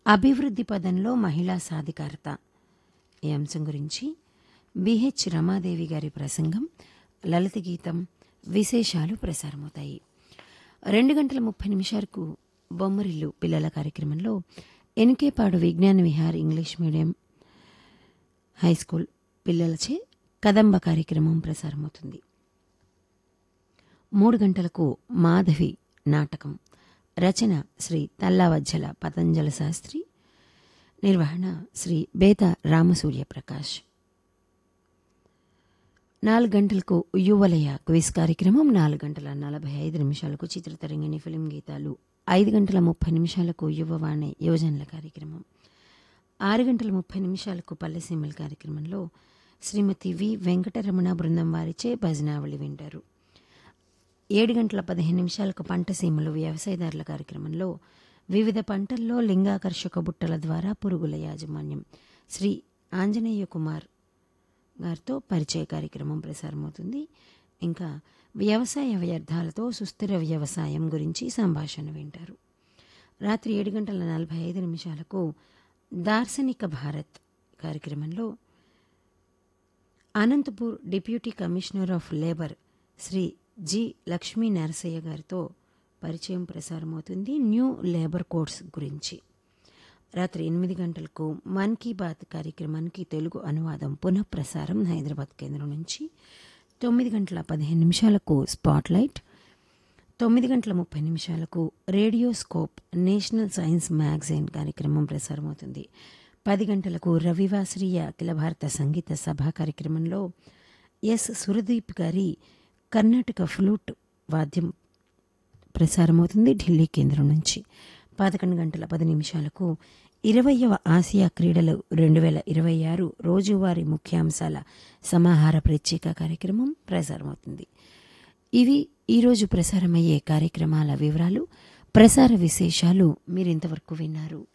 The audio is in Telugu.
అభివృద్ధి పదంలో మహిళా సాధికారత ఈ అంశం గురించి బిహెచ్ రమాదేవి గారి ప్రసంగం లలిత గీతం విశేషాలు ప్రసారమవుతాయి రెండు గంటల ముప్పై నిమిషాలకు బొమ్మరిల్లు పిల్లల కార్యక్రమంలో Enkepadu Vignana Vihar English medium high school పిల్లలచే కదంబ కార్యక్రమం ప్రసారమవుతుంది మూడు గంటలకు మాధవి నాటకం రచన శ్రీ తల్లావజ్జల పతంజల శాస్త్రి నిర్వహణ శ్రీ బేత రామసూర్య ప్రకాష్ నాలుగు గంటలకు యువలయ క్విజ్ కార్యక్రమం నాలుగు గంటల నలభై ఐదు నిమిషాలకు చిత్రతరంగిణి ఫిలిం గీతాలు ఐదు గంటల ముప్పై నిమిషాలకు యువవాణి యువజనుల కార్యక్రమం ఆరు గంటల ముప్పై నిమిషాలకు పల్లెసీమల కార్యక్రమంలో శ్రీమతి వి వెంకటరమణ బృందం వారిచే భజనావళి వింటారు ఏడు గంటల పదిహేను నిమిషాలకు పంట సీమలు వ్యవసాయదారుల కార్యక్రమంలో వివిధ పంటల్లో లింగాకర్షక బుట్టల ద్వారా పురుగుల యాజమాన్యం శ్రీ ఆంజనేయ కుమార్ గారితో పరిచయ కార్యక్రమం ప్రసారమవుతుంది ఇంకా వ్యవసాయ వ్యర్థాలతో సుస్థిర వ్యవసాయం గురించి సంభాషణ వింటారు రాత్రి ఏడు గంటల నలభై ఐదు నిమిషాలకు దార్శనిక భారత్ కార్యక్రమంలో Anantapur deputy commissioner of labour Shri G Lakshmi Narasaiah గారితో పరిచయం ప్రసారమవుతుంది న్యూ లేబర్ కోడ్స్ గురించి రాత్రి ఎనిమిది గంటలకు మన్ కీ బాత్ కార్యక్రమానికి తెలుగు అనువాదం పునఃప్రసారం హైదరాబాద్ కేంద్రం నుంచి తొమ్మిది గంటల పదిహేను నిమిషాలకు స్పాట్లైట్ తొమ్మిది గంటల ముప్పై నిమిషాలకు radio scope national science magazine కార్యక్రమం ప్రసారమవుతుంది పది గంటలకు రవివాసరీయ అఖిల భారత సంగీత సభ కార్యక్రమంలో ఎస్ సురదీప్ గారి కర్ణాటక ఫ్లూట్ వాద్యం ప్రసారమవుతుంది ఢిల్లీ కేంద్రం నుంచి పదకొండు గంటల పది నిమిషాలకు ఇరవయవ ఆసియా క్రీడలు రెండు వేల ఇరవై ఆరు రోజువారీ ముఖ్యాంశాల సమాహార ప్రత్యేక కార్యక్రమం ప్రసారమవుతుంది ఇవి ఈరోజు ప్రసారమయ్యే కార్యక్రమాల వివరాలు ప్రసార విశేషాలు మీరింతవరకు విన్నారు